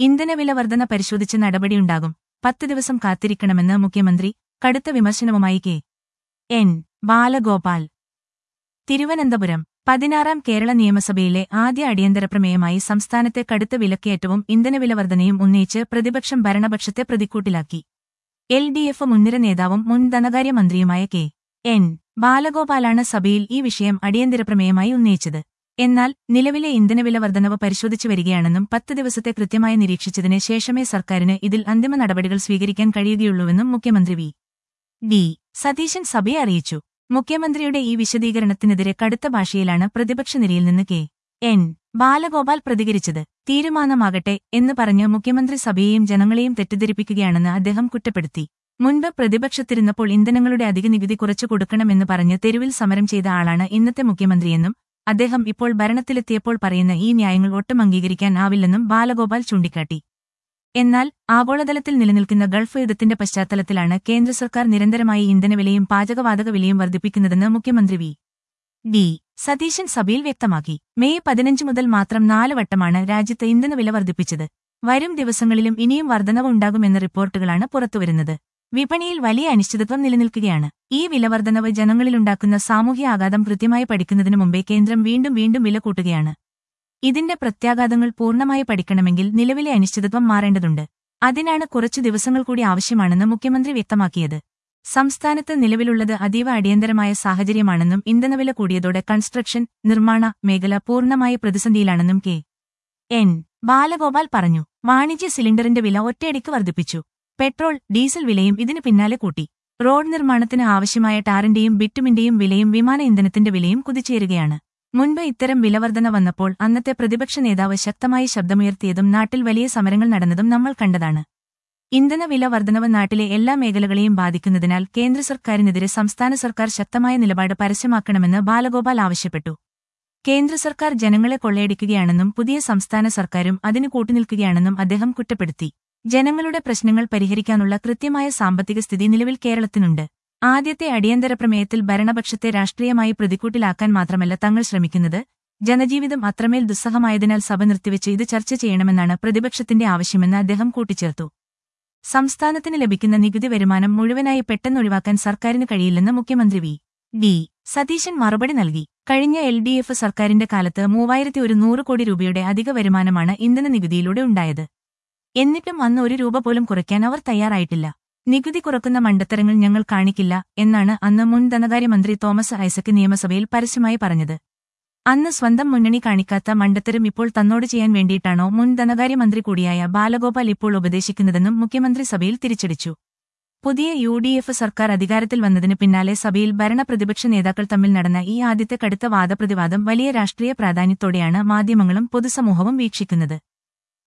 ഇന്ധനവില വർധന പരിശോധിച്ച് നടപടിയുണ്ടാകും പത്ത് ദിവസം കാത്തിരിക്കണമെന്ന് മുഖ്യമന്ത്രി കടുത്ത വിമർശനവുമായി കെ എൻ ബാലഗോപാൽ തിരുവനന്തപുരം പതിനാറാം കേരള നിയമസഭയിലെ ആദ്യ അടിയന്തര പ്രമേയമായി സംസ്ഥാനത്തെ കടുത്ത വിലക്കയറ്റവും ഇന്ധനവില വർധനയും ഉന്നയിച്ച് പ്രതിപക്ഷം ഭരണപക്ഷത്തെ പ്രതിക്കൂട്ടിലാക്കി എൽ ഡി എഫ് മുൻനിര നേതാവും മുൻ ധനകാര്യമന്ത്രിയുമായ കെ എൻ ബാലഗോപാലാണ് സഭയിൽ ഈ വിഷയം അടിയന്തര പ്രമേയമായി ഉന്നയിച്ചത് എന്നാൽ നിലവിലെ ഇന്ധനവില വർധനവ് പരിശോധിച്ചു വരികയാണെന്നും പത്ത് ദിവസത്തെ കൃത്യമായി നിരീക്ഷിച്ചതിന് ശേഷമേ സർക്കാരിന് ഇതിൽ അന്തിമ നടപടികൾ സ്വീകരിക്കാൻ കഴിയുകയുള്ളൂവെന്നും മുഖ്യമന്ത്രി വി ഡി സതീശൻ സഭയെ അറിയിച്ചു മുഖ്യമന്ത്രിയുടെ ഈ വിശദീകരണത്തിനെതിരെ കടുത്ത ഭാഷയിലാണ് പ്രതിപക്ഷ നിരയിൽ നിന്ന് കെ എൻ ബാലഗോപാൽ പ്രതികരിച്ചത് തീരുമാനമാകട്ടെ എന്ന് പറഞ്ഞ് മുഖ്യമന്ത്രി സഭയെയും ജനങ്ങളെയും തെറ്റിദ്ധരിപ്പിക്കുകയാണെന്ന് അദ്ദേഹം കുറ്റപ്പെടുത്തി മുൻപ് പ്രതിപക്ഷത്തിരുന്നപ്പോൾ ഇന്ധനങ്ങളുടെ അധിക നികുതി കുറച്ചു കൊടുക്കണമെന്ന് പറഞ്ഞ് തെരുവിൽ സമരം ചെയ്ത ആളാണ് ഇന്നത്തെ മുഖ്യമന്ത്രിയെന്നും അദ്ദേഹം ഇപ്പോൾ ഭരണത്തിലെത്തിയപ്പോൾ പറയുന്ന ഈ ന്യായങ്ങൾ ഒട്ടും അംഗീകരിക്കാൻ ആവില്ലെന്നും ബാലഗോപാൽ ചൂണ്ടിക്കാട്ടി എന്നാൽ ആഗോളതലത്തിൽ നിലനിൽക്കുന്ന ഗൾഫ് യുദ്ധത്തിന്റെ പശ്ചാത്തലത്തിലാണ് കേന്ദ്ര സർക്കാർ നിരന്തരമായി ഇന്ധനവിലയും പാചകവാതക വിലയും വർദ്ധിപ്പിക്കുന്നതെന്ന് മുഖ്യമന്ത്രി വി ഡി സതീശൻ സഭയിൽ വ്യക്തമാക്കി മെയ് പതിനഞ്ച് മുതൽ മാത്രം നാല് വട്ടമാണ് രാജ്യത്ത് ഇന്ധനവില വർദ്ധിപ്പിച്ചത് വരും ദിവസങ്ങളിലും ഇനിയും വർധനവ് ഉണ്ടാകുമെന്ന റിപ്പോർട്ടുകളാണ് പുറത്തുവരുന്നത് വിപണിയിൽ വലിയ അനിശ്ചിതത്വം നിലനിൽക്കുകയാണ് ഈ വിലവർദ്ധനവ് ജനങ്ങളിലുണ്ടാക്കുന്ന സാമൂഹ്യ ആഘാതം കൃത്യമായി പഠിക്കുന്നതിനു മുമ്പേ കേന്ദ്രം വീണ്ടും വീണ്ടും വില കൂട്ടുകയാണ് ഇതിന്റെ പ്രത്യാഘാതങ്ങൾ പൂർണ്ണമായി പഠിക്കണമെങ്കിൽ നിലവിലെ അനിശ്ചിതത്വം മാറേണ്ടതുണ്ട് അതിനാണ് കുറച്ചു ദിവസങ്ങൾ കൂടി ആവശ്യമാണെന്ന് മുഖ്യമന്ത്രി വ്യക്തമാക്കിയത് സംസ്ഥാനത്ത് നിലവിലുള്ളത് അതീവ അടിയന്തരമായ സാഹചര്യമാണെന്നും ഇന്ധനവില കൂടിയതോടെ കൺസ്ട്രക്ഷൻ നിർമ്മാണ മേഖല പൂർണ്ണമായ പ്രതിസന്ധിയിലാണെന്നും കെ എൻ ബാലഗോപാൽ പറഞ്ഞു വാണിജ്യ സിലിണ്ടറിന്റെ വില ഒറ്റയടിക്ക് വർദ്ധിപ്പിച്ചു പെട്രോൾ ഡീസൽ വിലയും ഇതിനു പിന്നാലെ കൂട്ടി റോഡ് നിർമ്മാണത്തിന് ആവശ്യമായ ടാറിന്റെയും ബിറ്റുമിന്റെയും വിലയും വിമാന ഇന്ധനത്തിന്റെ വിലയും കുതിച്ചേരുകയാണ് മുൻപ് ഇത്തരം വിലവർധന വന്നപ്പോൾ അന്നത്തെ പ്രതിപക്ഷ നേതാവ് ശക്തമായി ശബ്ദമുയർത്തിയതും നാട്ടിൽ വലിയ സമരങ്ങൾ നടന്നതും നമ്മൾ കണ്ടതാണ് ഇന്ധന വില വർധനവ് നാട്ടിലെ എല്ലാ മേഖലകളെയും ബാധിക്കുന്നതിനാൽ കേന്ദ്ര സർക്കാരിനെതിരെ സംസ്ഥാന സർക്കാർ ശക്തമായ നിലപാട് പരസ്യമാക്കണമെന്ന് ബാലഗോപാൽ ആവശ്യപ്പെട്ടു കേന്ദ്ര സർക്കാർ ജനങ്ങളെ കൊള്ളയടിക്കുകയാണെന്നും പുതിയ സംസ്ഥാന സർക്കാരും അതിനു കൂട്ടുനിൽക്കുകയാണെന്നും അദ്ദേഹം കുറ്റപ്പെടുത്തി ജനങ്ങളുടെ പ്രശ്നങ്ങൾ പരിഹരിക്കാനുള്ള കൃത്യമായ സാമ്പത്തിക സ്ഥിതി നിലവിൽ കേരളത്തിനുണ്ട് ആദ്യത്തെ അടിയന്തര പ്രമേയത്തിൽ ഭരണപക്ഷത്തെ രാഷ്ട്രീയമായി പ്രതിക്കൂട്ടിലാക്കാൻ മാത്രമല്ല തങ്ങൾ ശ്രമിക്കുന്നത് ജനജീവിതം അത്രമേൽ ദുസ്സഹമായതിനാൽ സഭ നിർത്തിവെച്ച് ഇത് ചർച്ച ചെയ്യണമെന്നാണ് പ്രതിപക്ഷത്തിന്റെ ആവശ്യമെന്ന് അദ്ദേഹം കൂട്ടിച്ചേർത്തു സംസ്ഥാനത്തിന് ലഭിക്കുന്ന നികുതി വരുമാനം മുഴുവനായി പെട്ടെന്നൊഴിവാക്കാൻ സർക്കാരിന് കഴിയില്ലെന്ന് മുഖ്യമന്ത്രി വി ഡി സതീശൻ മറുപടി നൽകി കഴിഞ്ഞ എൽ ഡി എഫ് സർക്കാരിന്റെ കാലത്ത് മൂവായിരത്തി ഒരു നൂറ് കോടി രൂപയുടെ അധിക വരുമാനമാണ് ഇന്ധന നികുതിയിലൂടെ ഉണ്ടായത് എന്നിട്ടും അന്ന് ഒരു രൂപ പോലും കുറയ്ക്കാൻ അവർ തയ്യാറായിട്ടില്ല നികുതി കുറക്കുന്ന മണ്ടത്തരങ്ങൾ ഞങ്ങൾ കാണിക്കില്ല എന്നാണ് അന്ന് മുൻ ധനകാര്യമന്ത്രി തോമസ് ഐസക് നിയമസഭയിൽ പരസ്യമായി പറഞ്ഞത് അന്ന് സ്വന്തം മുന്നണി കാണിക്കാത്ത മണ്ടത്തരം ഇപ്പോൾ തന്നോട് ചെയ്യാൻ വേണ്ടിയിട്ടാണോ മുൻ ധനകാര്യമന്ത്രി കൂടിയായ ബാലഗോപാൽ ഇപ്പോൾ ഉപദേശിക്കുന്നതെന്നും മുഖ്യമന്ത്രി സഭയിൽ തിരിച്ചടിച്ചു പുതിയ യു ഡി എഫ് സർക്കാർ അധികാരത്തിൽ വന്നതിന് പിന്നാലെ സഭയിൽ ഭരണ പ്രതിപക്ഷ നേതാക്കൾ തമ്മിൽ നടന്ന ഈ ആദ്യത്തെ കടുത്ത വാദപ്രതിവാദം വലിയ രാഷ്ട്രീയ പ്രാധാന്യത്തോടെയാണ് മാധ്യമങ്ങളും പൊതുസമൂഹവും വീക്ഷിക്കുന്നത്